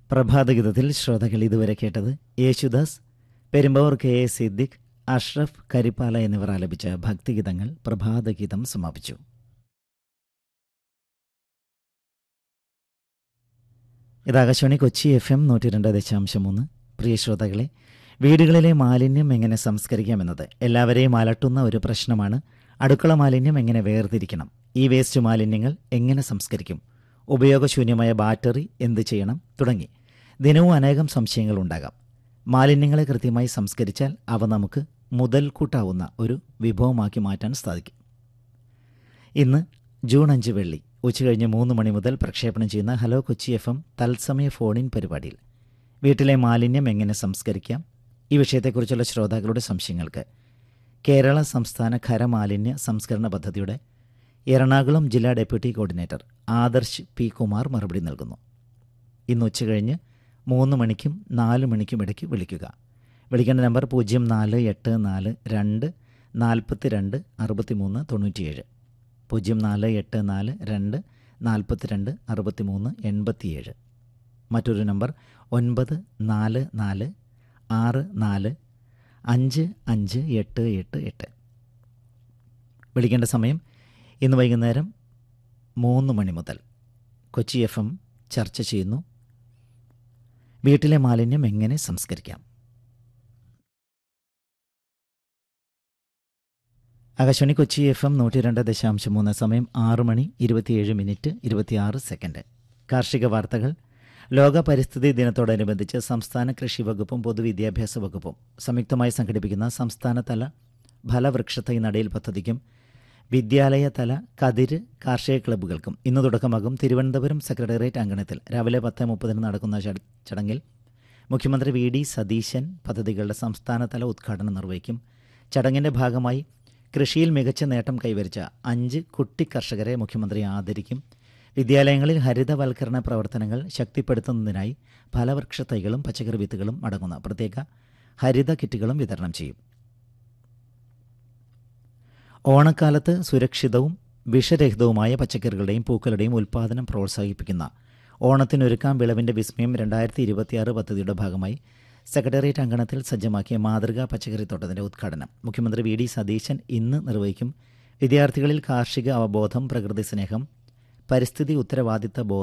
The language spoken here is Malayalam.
പ്രഭാതഗീതത്തിൽ ശ്രോതാക്കൾ ഇതുവരെ കേട്ടത് യേശുദാസ് പെരുമ്പാവൂർ കെ എ സിദ്ദിഖ് അഷ്റഫ് കരിപ്പാല എന്നിവർ ആലപിച്ച ഭക്തിഗീതങ്ങൾ പ്രഭാതഗീതം സമാപിച്ചു ഇത് ആകാശവാണി കൊച്ചി എഫ് എം നൂറ്റി രണ്ട് ദശാംശം മൂന്ന് പ്രിയ ശ്രോതാക്കളെ വീടുകളിലെ മാലിന്യം എങ്ങനെ സംസ്കരിക്കാമെന്നത് എല്ലാവരെയും അലട്ടുന്ന ഒരു പ്രശ്നമാണ് അടുക്കള മാലിന്യം എങ്ങനെ വേർതിരിക്കണം ഈ വേസ്റ്റ് മാലിന്യങ്ങൾ എങ്ങനെ സംസ്കരിക്കും ഉപയോഗശൂന്യമായ ബാറ്ററി എന്ത് ചെയ്യണം തുടങ്ങി ദിനവും അനേകം സംശയങ്ങൾ ഉണ്ടാകാം മാലിന്യങ്ങളെ കൃത്യമായി സംസ്കരിച്ചാൽ അവ നമുക്ക് മുതൽക്കൂട്ടാവുന്ന ഒരു വിഭവമാക്കി മാറ്റാൻ സാധിക്കും ഇന്ന് ജൂൺ അഞ്ച് വെള്ളി ഉച്ചകഴിഞ്ഞ് മൂന്ന് മണി മുതൽ പ്രക്ഷേപണം ചെയ്യുന്ന ഹലോ കൊച്ചി എഫ് എം തത്സമയ ഫോണിൻ പരിപാടിയിൽ വീട്ടിലെ മാലിന്യം എങ്ങനെ സംസ്കരിക്കാം ഈ വിഷയത്തെക്കുറിച്ചുള്ള ശ്രോതാക്കളുടെ സംശയങ്ങൾക്ക് കേരള സംസ്ഥാന ഖരമാലിന്യ സംസ്കരണ പദ്ധതിയുടെ എറണാകുളം ജില്ലാ deputy coordinator Adarsh P Kumar മറുപടി നൽകുന്നു ഇന്ന് ഉച്ചകഴിഞ്ഞ് മൂന്ന് മണിക്കും നാല് മണിക്കും ഇടയ്ക്ക് വിളിക്കുക വിളിക്കേണ്ട നമ്പർ പൂജ്യം നാല് എട്ട് നാല് രണ്ട് നാൽപ്പത്തി രണ്ട് അറുപത്തി മൂന്ന് തൊണ്ണൂറ്റിയേഴ് പൂജ്യം നാല് എട്ട് നാല് രണ്ട് നാൽപ്പത്തി രണ്ട് അറുപത്തി മൂന്ന് എൺപത്തിയേഴ് മറ്റൊരു നമ്പർ ഒൻപത് നാല് നാല് ആറ് നാല് അഞ്ച് അഞ്ച് എട്ട് എട്ട് എട്ട് വിളിക്കേണ്ട സമയം ഇന്ന് വൈകുന്നേരം മൂന്ന് മണി മുതൽ കൊച്ചി എഫ് എം ചർച്ച ചെയ്യുന്നു വീട്ടിലെ മാലിന്യം എങ്ങനെ സംസ്കരിക്കാം ആകാശവാണി കൊച്ചി എഫ് എം നൂറ്റി രണ്ട് ദശാംശം മൂന്ന് സമയം ആറ് മണി ഇരുപത്തിയേഴ് മിനിറ്റ് ഇരുപത്തിയാറ് സെക്കൻഡ് കാർഷിക വാർത്തകൾ ലോക പരിസ്ഥിതി ദിനത്തോടനുബന്ധിച്ച് സംസ്ഥാന കൃഷി വകുപ്പും പൊതുവിദ്യാഭ്യാസ വകുപ്പും സംയുക്തമായി സംഘടിപ്പിക്കുന്ന സംസ്ഥാനതല ഫലവൃക്ഷത്തൈ നടയിൽ പദ്ധതിക്കും വിദ്യാലയതല കതിര് കാർഷിക ക്ലബ്ബുകൾക്കും ഇന്ന് തുടക്കമാകും തിരുവനന്തപുരം സെക്രട്ടേറിയറ്റ് അങ്കണത്തിൽ രാവിലെ പത്ത് മുപ്പതിന് നടക്കുന്ന ചട- ചടങ്ങിൽ മുഖ്യമന്ത്രി വി ഡി സതീശൻ പദ്ധതികളുടെ സംസ്ഥാനതല ഉദ്ഘാടനം നിർവഹിക്കും ചടങ്ങിന്റെ ഭാഗമായി കൃഷിയിൽ മികച്ച നേട്ടം കൈവരിച്ച അഞ്ച് കുട്ടി കർഷകരെ മുഖ്യമന്ത്രി ആദരിക്കും വിദ്യാലയങ്ങളിൽ ഹരിതവൽക്കരണ പ്രവർത്തനങ്ങൾ ശക്തിപ്പെടുത്തുന്നതിനായി ഫലവൃക്ഷ തൈകളും പച്ചക്കറി വിത്തുകളും അടങ്ങുന്ന പ്രത്യേക ഹരിത കിറ്റുകളും വിതരണം ചെയ്യും ഓണക്കാലത്ത് സുരക്ഷിതവും വിഷരഹിതവുമായ പച്ചക്കറികളുടെയും പൂക്കളുടെയും ഉൽപ്പാദനം പ്രോത്സാഹിപ്പിക്കുന്ന ഓണത്തിനൊരുക്കാം വിളവിന്റെ വിസ്മയം രണ്ടായിരത്തി ഇരുപത്തിയാറ് പദ്ധതിയുടെ ഭാഗമായി സെക്രട്ടേറിയറ്റ് അങ്കണത്തിൽ സജ്ജമാക്കിയ മാതൃകാ പച്ചക്കറിത്തോട്ടത്തിന്റെ ഉദ്ഘാടനം മുഖ്യമന്ത്രി വി ഡി സതീശൻ ഇന്ന് നിർവഹിക്കും വിദ്യാർത്ഥികളിൽ കാർഷിക അവബോധം പ്രകൃതി സ്നേഹം പരിസ്ഥിതി ഉത്തരവാദിത്ത ബോധം